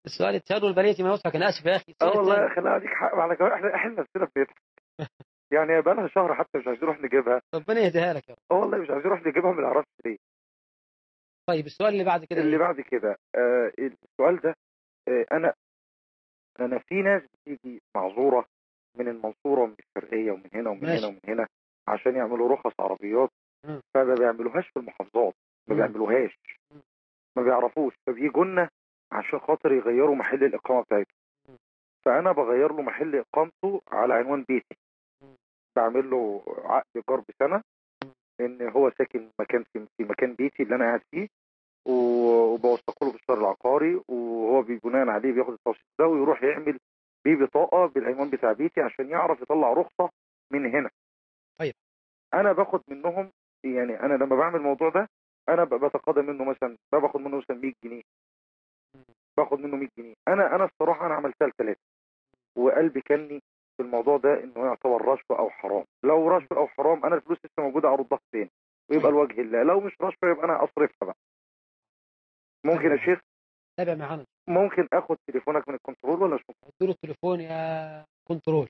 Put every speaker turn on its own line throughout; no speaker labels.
السؤال التالي والبنية ما يضحك انا اسف يا اخي
اه
السؤال
والله
التالي.
خلينا عليك حق على كمان احنا احنا نفسنا بنضحك يعني بقى لها شهر حتى مش عايزين نروح نجيبها
ربنا يهديها لك يا رب
اه والله مش عايزين نروح نجيبها ما نعرفش ليه
طيب السؤال اللي بعد كده
اللي
إيه؟
بعد كده آه السؤال ده آه انا انا في ناس بتيجي معذوره من المنصوره ومن الشرقيه ومن هنا ومن
ماشي.
هنا ومن هنا عشان يعملوا رخص عربيات
مم.
فما بيعملوهاش في المحافظات ما
مم.
بيعملوهاش
مم.
ما بيعرفوش فبيجوا لنا عشان خاطر يغيروا محل الاقامه بتاعته
مم.
فانا بغير له محل اقامته على عنوان بيتي
مم.
بعمل له عقد ايجار بسنه ان هو ساكن مكان في في مكان بيتي اللي انا قاعد فيه و- وبوثقه له بالشهر العقاري وهو بي- بناء عليه بياخد التوثيق ده ويروح يعمل بيه بطاقه بالعنوان بتاع بيتي عشان يعرف يطلع رخصه من هنا.
طيب.
انا باخد منهم يعني انا لما بعمل الموضوع ده انا ب- بتقاضى منه مثلا باخد منه مثلا 100 جنيه باخد منه 100 جنيه انا انا الصراحه انا عملتها لثلاثه وقلبي كاني في الموضوع ده انه يعتبر رشوه او حرام لو رشوه او حرام انا الفلوس لسه موجوده اردها تاني ويبقى لوجه الله لو مش رشوه يبقى انا اصرفها بقى ممكن يا شيخ
تابع معانا
ممكن اخد تليفونك من الكنترول ولا مش ممكن
ادوا له التليفون يا كنترول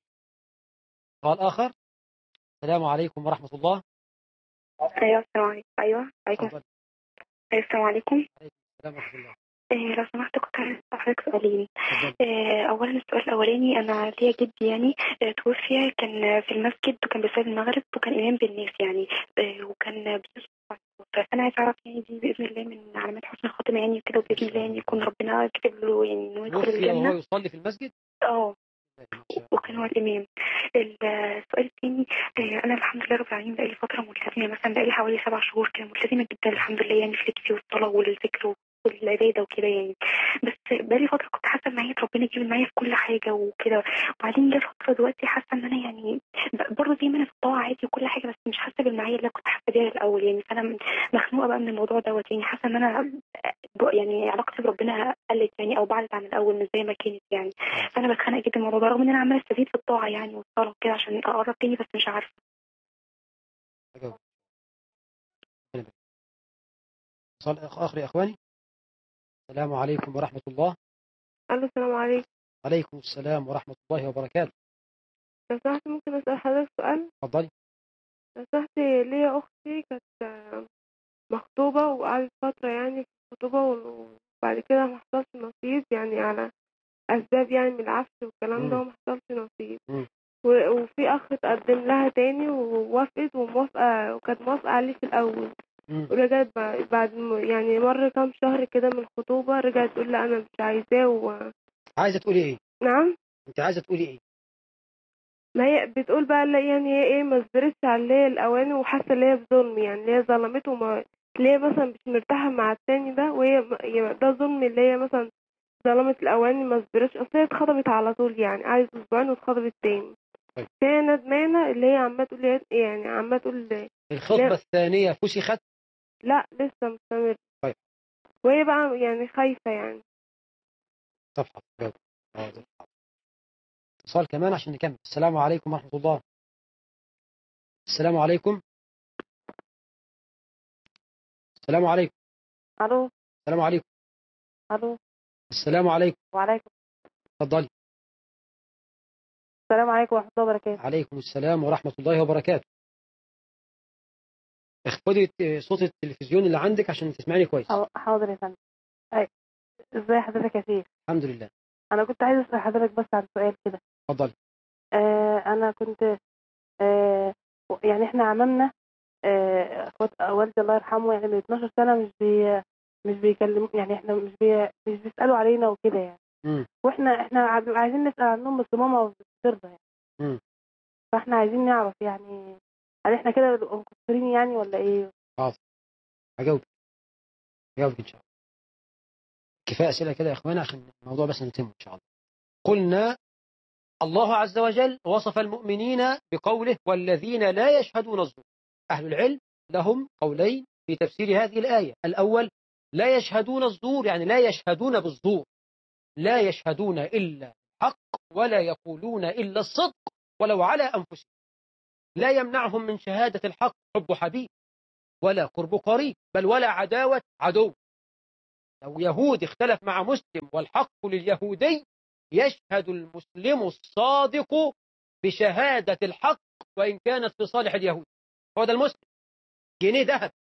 سؤال اخر السلام عليكم ورحمة الله
ايوه السلام عليكم ايوه عليكم
تفضل
أيوة، السلام عليكم
السلام ورحمة الله
إيه لو سمحت كنت عايز اسال حضرتك سؤالين
تفضل
إيه اولا السؤال الاولاني انا ليا جدي يعني إيه توفي كان في المسجد وكان بيصلي المغرب وكان امام بالناس يعني إيه وكان بيصلي فانا عايز اعرف يعني دي باذن الله من علامات حسن الخاتمه يعني وكده وباذن الله يعني يكون ربنا كتب له يعني انه يدخل
توفي وهو
الجنه
يصلي في المسجد
اه
ما شاء الله.
وكان هو الإمام السؤال الثاني آه، أنا الحمد لله رب العالمين بقالي فترة ملتزمة مثلا بقالي حوالي سبع شهور كده ملتزمة جدا الحمد لله يعني في لبسي والصلاة والذكر والعبادة وكده يعني بس بقالي فترة كنت حاسة إن معية ربنا جامد معايا في كل حاجة وكده وبعدين جه فترة دلوقتي حاسة إن أنا يعني ب- برضه زي ما أنا في الطاعة عادي وكل حاجة بس مش حاسة بالمعية اللي أنا كنت حاسة بيها الأول يعني فأنا مخنوقة بقى من الموضوع دوت يعني حاسة إن أنا ب- يعني علاقتي بربنا قلت يعني أو بعدت عن الأول مش زي ما كانت يعني فانا بتخانق جدا من الموضوع ده رغم ان انا عماله استزيد في الطاعه يعني والصلاه كده عشان اقرب تاني بس مش عارفه
أجاوب. سؤال آخر يا إخواني السلام عليكم ورحمة الله
الو السلام عليكم
عليكم السلام ورحمة الله وبركاته
لو سمحت ممكن اسال حضرتك سؤال
تفضلي
لو سمحت ليا اختي كانت آه، مخطوبه وقعدت فتره يعني في الخطوبه وبعد كده ما حصلش نصيب يعني على اسباب يعني من العفش والكلام ده
مم.
وما حصلش نصيب
مم.
و- وفي اخ اتقدم لها تاني ووافقت وموافقه وكانت موافقه عليه في الاول
مم.
ورجعت ب- بعد م- يعني مر كام شهر كده من الخطوبه رجعت تقول لا انا مش عايزاه و...
عايزة تقولي إيه
نعم
أنت عايزة تقولي إيه
ما هي بتقول بقى لا يعني هي ايه ما صبرتش على اللي هي الاواني وحاسه ان هي بظلم يعني اللي هي ظلمته وما اللي هي مثلا مش مرتاحه مع التاني ده وهي هي- ده ظلم اللي هي مثلا ظلمت الاواني ما صبرتش اصل هي اتخطبت على طول يعني قعدت اسبوعين واتخطبت تاني
طيب.
فهي ندمانه اللي هي عماله تقول لي- يعني عماله تقول
الخطبة
لا.
الثانية فسخت
لا لسه مستمر
طيب.
وهي بقى يعني خايفه يعني
صفحة جاوب حاضر. اتصال كمان عشان نكمل السلام عليكم ورحمة الله السلام عليكم السلام عليكم
الو
السلام عليكم
الو
السلام عليكم
وعليكم
اتفضلي
السلام عليكم ورحمه الله وبركاته
عليكم السلام ورحمة الله وبركاته اخفضي صوت التلفزيون اللي عندك عشان تسمعني كويس
حاضر- حاضر يا فندم أي. ازي حضرتك يا شيخ
الحمد لله
انا كنت عايزه اسال حضرتك بس عن سؤال كده
اتفضلي
آه انا كنت آه يعني احنا عملنا آه اخوات والدي الله يرحمه يعني من 12 سنه مش بي مش بيكلموا يعني احنا مش بي مش بيسالوا علينا وكده يعني
مم.
واحنا احنا عايز- عايزين نسال عنهم بس ماما مش بترضى يعني
مم.
فاحنا عايزين نعرف يعني هل احنا كده بنبقى مقصرين يعني ولا ايه
هجاوب هجاوبك ان شاء الله كفايه اسئله كده يا اخوانا عشان الموضوع بس نتم ان شاء الله قلنا الله عز وجل وصف المؤمنين بقوله والذين لا يشهدون الزور اهل العلم لهم قولين في تفسير هذه الايه الاول لا يشهدون الزور يعني لا يشهدون بالزور لا يشهدون الا الحق ولا يقولون الا الصدق ولو على انفسهم لا يمنعهم من شهاده الحق حب حبيب ولا قرب قريب بل ولا عداوة عدو لو يهودي اختلف مع مسلم والحق لليهودي يشهد المسلم الصادق بشهادة الحق وإن كانت في صالح اليهود هو ده المسلم جنيه ذهب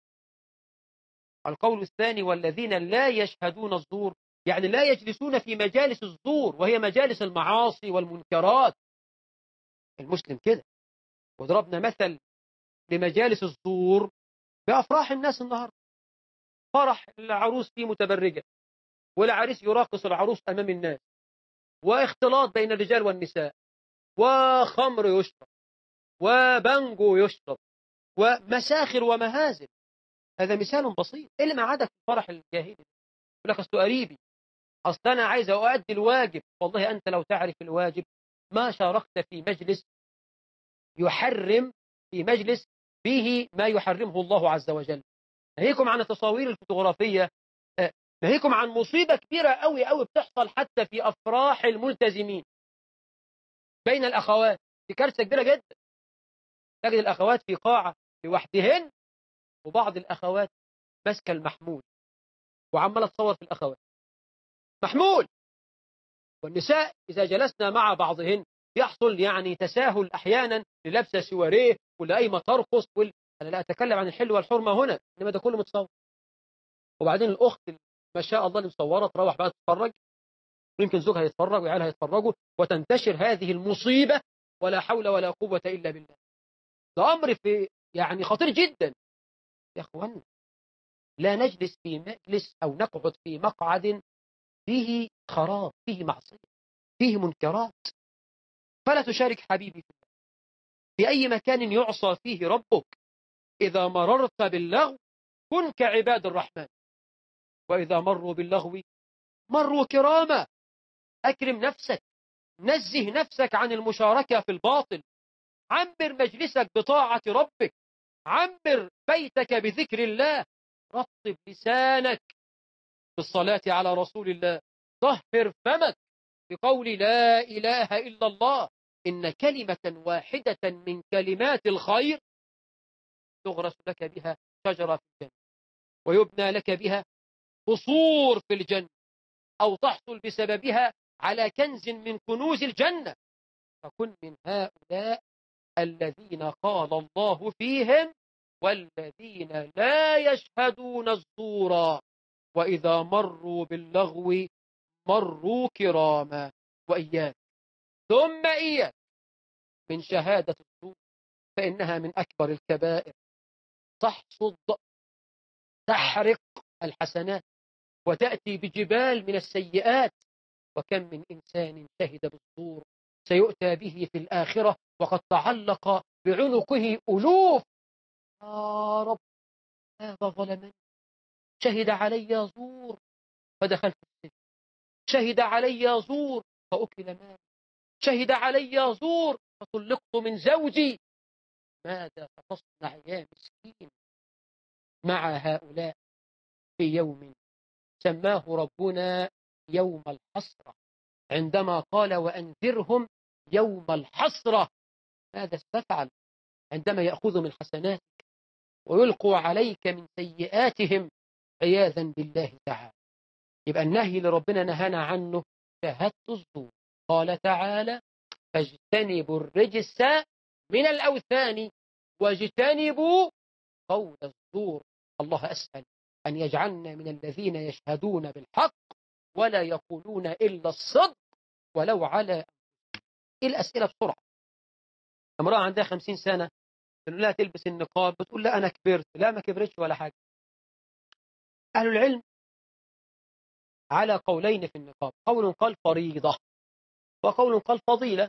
القول الثاني والذين لا يشهدون الزور يعني لا يجلسون في مجالس الزور وهي مجالس المعاصي والمنكرات المسلم كده وضربنا مثل لمجالس الزور بأفراح الناس النهاردة فرح العروس فيه متبرجة والعريس يراقص العروس أمام الناس واختلاط بين الرجال والنساء وخمر يشرب وبنجو يشرب ومساخر ومهازل هذا مثال بسيط ايه اللي معادك في الفرح الجاهلي يقول لك اصل قريبي اصل انا عايز اؤدي الواجب والله انت لو تعرف الواجب ما شاركت في مجلس يحرم في مجلس فيه ما يحرمه الله عز وجل ناهيكم عن التصاوير الفوتوغرافية ناهيكم عن مصيبة كبيرة قوي قوي بتحصل حتى في أفراح الملتزمين بين الأخوات دي كارثة كبيرة جدا تجد الأخوات في قاعة لوحدهن وبعض الأخوات ماسكة المحمول وعمالة تصور في الأخوات محمول والنساء إذا جلسنا مع بعضهن يحصل يعني تساهل أحيانا للبسة سواريه ولا أي ما ترقص وال... أنا لا أتكلم عن الحل والحرمة هنا إنما ده كله متصور وبعدين الأخت ما شاء الله اللي مصورة تروح بقى تتفرج ويمكن زوجها يتفرج وعيالها يتفرجوا وتنتشر هذه المصيبة ولا حول ولا قوة إلا بالله ده أمر في يعني خطير جدا يا أخوان لا نجلس في مجلس أو نقعد في مقعد فيه خراب فيه معصية فيه منكرات فلا تشارك حبيبي في الله في أي مكان يعصى فيه ربك إذا مررت باللغو كن كعباد الرحمن وإذا مروا باللغو مروا كراما أكرم نفسك نزه نفسك عن المشاركة في الباطل عمر مجلسك بطاعة ربك عمر بيتك بذكر الله رطب لسانك بالصلاة على رسول الله طهر فمك بقول لا إله إلا الله إن كلمة واحدة من كلمات الخير تغرس لك بها شجرة في الجنة ويبنى لك بها قصور في الجنة أو تحصل بسببها على كنز من كنوز الجنة فكن من هؤلاء الذين قال الله فيهم والذين لا يشهدون الزور وإذا مروا باللغو مروا كراما وإياك ثم إياك من شهادة الزور فإنها من أكبر الكبائر تحصد تحرق الحسنات وتأتي بجبال من السيئات وكم من إنسان شهد بالزور سيؤتى به في الآخرة وقد تعلق بعنقه ألوف يا رب هذا ظلمني شهد علي زور فدخلت السجن شهد علي زور فأكل مالي شهد علي زور فطلقت من زوجي ماذا ستصنع يا مسكين مع هؤلاء في يوم سماه ربنا يوم الحسرة عندما قال وأنذرهم يوم الحسرة ماذا استفعل عندما يأخذ من حسناتك ويلقوا عليك من سيئاتهم عياذا بالله تعالى يبقى النهي اللي ربنا نهانا عنه شهادة الزور قال تعالى فاجتنبوا الرجس من الأوثان واجتنبوا قول الزور الله أسأل أن يجعلنا من الذين يشهدون بالحق ولا يقولون إلا الصدق ولو على إيه الأسئلة بسرعة امرأة عندها خمسين سنة تقول لها تلبس النقاب بتقول لا أنا كبرت لا ما كبرتش ولا حاجة أهل العلم على قولين في النقاب قول قال فريضة وقول قال فضيلة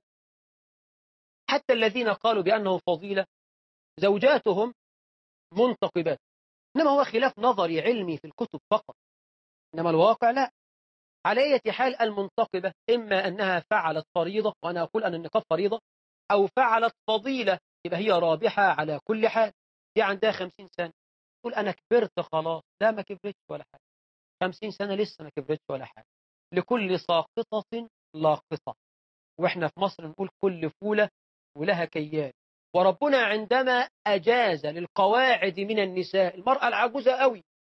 حتى الذين قالوا بأنه فضيلة زوجاتهم منتقبات إنما هو خلاف نظري علمي في الكتب فقط إنما الواقع لا على أي حال المنتقبة إما أنها فعلت فريضة وأنا أقول أن النقاب فريضة أو فعلت فضيلة يبقى هي رابحة على كل حال دي عندها خمسين سنة تقول أنا كبرت خلاص لا ما كبرتش ولا حاجة خمسين سنة لسه ما كبرتش ولا حاجة لكل ساقطة لاقطة وإحنا في مصر نقول كل فولة ولها كيان وربنا عندما أجاز للقواعد من النساء المرأة العجوزة قوي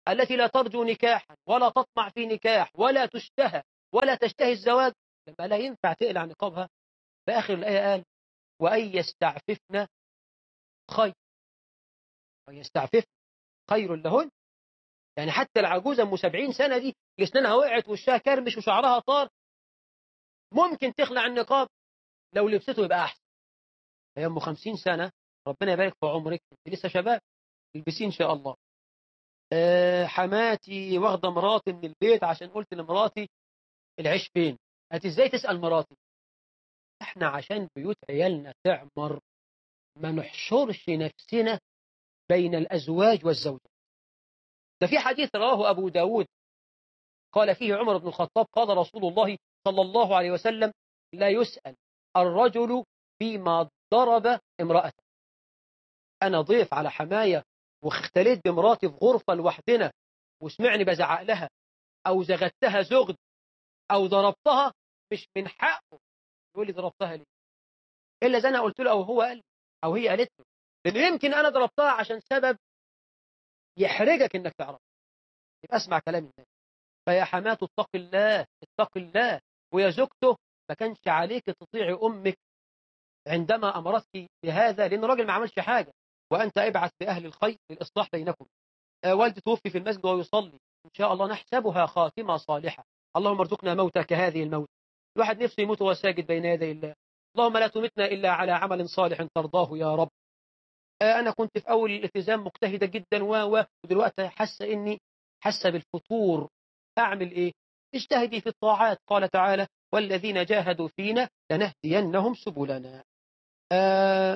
التي لا ترجو نكاحا ولا تطمع في نكاح ولا تشتهى ولا تشتهي الزواج لما لا ينفع تقلع نقابها في آخر الآية قال وأن يستعففن خير وأن يستعففن خير لهن يعني حتى العجوزة أم 70 سنة دي اللي اسنانها وقعت وشها كرمش وشعرها طار ممكن تخلع النقاب لو لبسته يبقى أحسن هي أم 50 سنة ربنا يبارك في عمرك انت لسه شباب البسيه إن شاء الله أه حماتي واخدة مراتي من البيت عشان قلت لمراتي العيش فين هات ازاي تسأل مراتي احنا عشان بيوت عيالنا تعمر ما نحشرش نفسنا بين الأزواج والزوجات ده في حديث رواه أبو داود قال فيه عمر بن الخطاب قال رسول الله صلى الله عليه وسلم لا يسأل الرجل فيما ضرب امرأته أنا ضيف على حماية واختليت بمراتي في غرفة لوحدنا وسمعني بزعق لها أو زغدتها زغد أو ضربتها مش من حقه يقول لي ضربتها ليه إلا زي أنا قلت له أو هو قال أو هي قالت له لأن يمكن أنا ضربتها عشان سبب يحرجك إنك تعرف يبقى اسمع كلام الناس فيا حماة اتق الله اتق الله ويا زوجته ما كانش عليك تطيعي أمك عندما أمرتك بهذا لأن الراجل ما عملش حاجة وأنت ابعث بأهل الخير للإصلاح بينكم آه والدي توفي في المسجد وهو يصلي إن شاء الله نحسبها خاتمة صالحة اللهم ارزقنا موتى كهذه الموت الواحد نفسه يموت وهو ساجد بين يدي الله اللهم لا تمتنا إلا على عمل صالح ترضاه يا رب آه أنا كنت في أول الالتزام مجتهدة جدا و ودلوقتي حاسة إني حاسة بالفتور أعمل إيه اجتهدي في الطاعات قال تعالى والذين جاهدوا فينا لنهدينهم سبلنا آه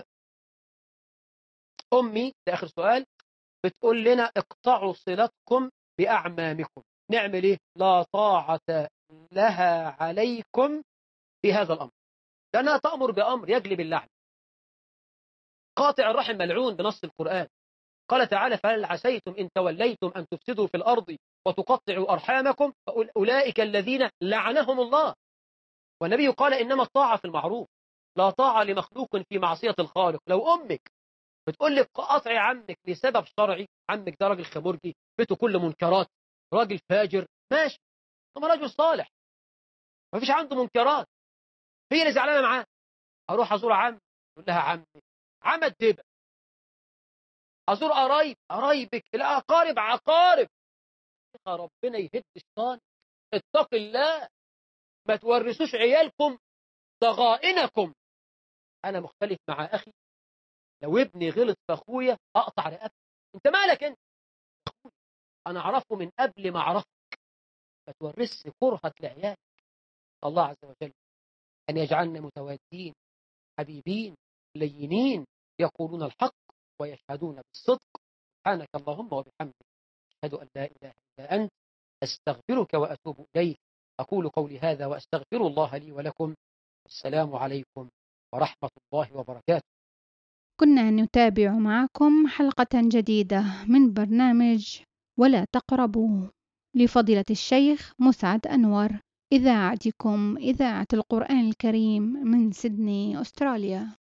أمي ده آخر سؤال بتقول لنا اقطعوا صلتكم بأعمامكم نعمل إيه لا طاعة لها عليكم في هذا الأمر لأنها تأمر بأمر يجلب اللعن قاطع الرحم ملعون بنص القرآن قال تعالى فهل عسيتم إن توليتم أن تفسدوا في الأرض وتقطعوا أرحامكم فأولئك الذين لعنهم الله والنبي قال إنما الطاعة في المعروف لا طاعة لمخلوق في معصية الخالق لو أمك بتقول لك قطع عمك لسبب شرعي عمك ده راجل خمرجي بيته كله منكرات راجل فاجر ماشي ثم راجل صالح ما فيش عنده منكرات هي اللي زعلانه معاه اروح ازور عمي يقول لها عمي عم الدبه ازور قرايب قرايبك الاقارب عقارب ربنا يهد الشيطان اتق الله ما تورثوش عيالكم ضغائنكم انا مختلف مع اخي لو ابني غلط في اخويا اقطع رقبته انت مالك انت انا اعرفه من قبل ما اعرفك ما تورثش كرهة لعيالك الله عز وجل ان يجعلنا متوادين حبيبين لينين يقولون الحق ويشهدون بالصدق سبحانك اللهم وبحمدك أشهد أن لا إله إلا أنت أستغفرك وأتوب إليك أقول قولي هذا وأستغفر الله لي ولكم السلام عليكم ورحمة الله وبركاته
كنا نتابع معكم حلقة جديدة من برنامج ولا تقربوا لفضيلة الشيخ مسعد أنور إذاعتكم إذاعة القرآن الكريم من سيدني أستراليا